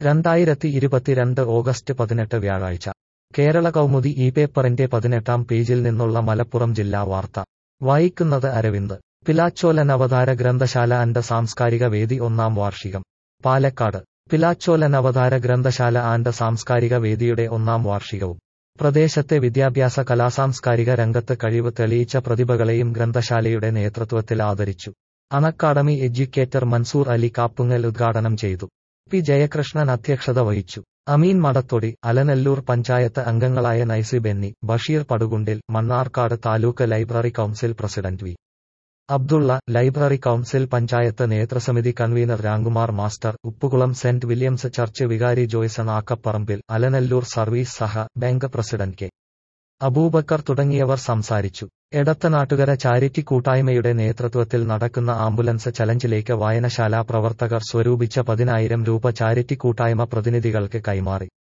രണ്ടായിരത്തി ഇരുപത്തിരണ്ട് ഓഗസ്റ്റ് പതിനെട്ട് വ്യാഴാഴ്ച കേരള കൗമുദി ഈ പേപ്പറിന്റെ പതിനെട്ടാം പേജിൽ നിന്നുള്ള മലപ്പുറം ജില്ലാ വാർത്ത വായിക്കുന്നത് അരവിന്ദ് പിലാച്ചോലൻ അവതാര ഗ്രന്ഥശാല ആൻഡ് സാംസ്കാരിക വേദി ഒന്നാം വാർഷികം പാലക്കാട് പിലാച്ചോലൻ അവതാര ഗ്രന്ഥശാല ആൻഡ് സാംസ്കാരിക വേദിയുടെ ഒന്നാം വാർഷികവും പ്രദേശത്തെ വിദ്യാഭ്യാസ കലാസാംസ്കാരിക രംഗത്ത് കഴിവ് തെളിയിച്ച പ്രതിഭകളെയും ഗ്രന്ഥശാലയുടെ നേതൃത്വത്തിൽ ആദരിച്ചു അണക്കാഡമി എഡ്യൂക്കേറ്റർ മൻസൂർ അലി കാപ്പുങ്ങൽ ഉദ്ഘാടനം ചെയ്തു പി ജയകൃഷ്ണൻ അധ്യക്ഷത വഹിച്ചു അമീൻ മടത്തൊടി അലനല്ലൂർ പഞ്ചായത്ത് അംഗങ്ങളായ Nicy Benny Basheer Padukundil Mannarkkad taluk library council president V Abdulla library council panchayat നേതൃസമിതി കൺവീനർ രാംകുമാർ മാസ്റ്റർ ഉപ്പുകുളം സെന്റ് വില്യംസ് ചർച്ച് വികാരി ജോയ്സൺ ആക്കപ്പറമ്പിൽ അലനല്ലൂർ സർവീസ് സഹ ബാങ്ക് പ്രസിഡന്റ് കെ അബൂബക്കർ തുടങ്ങിയവർ സംസാരിച്ചു എടത്തനാട്ടുകര ചാരിറ്റി കൂട്ടായ്മയുടെ നേതൃത്വത്തിൽ നടക്കുന്ന ആംബുലൻസ് ചലഞ്ചിലേക്ക് വായനശാല പ്രവർത്തകർ സ്വരൂപിച്ച പതിനായിരം രൂപ ചാരിറ്റി കൂട്ടായ്മ പ്രതിനിധികൾക്ക് കൈമാറി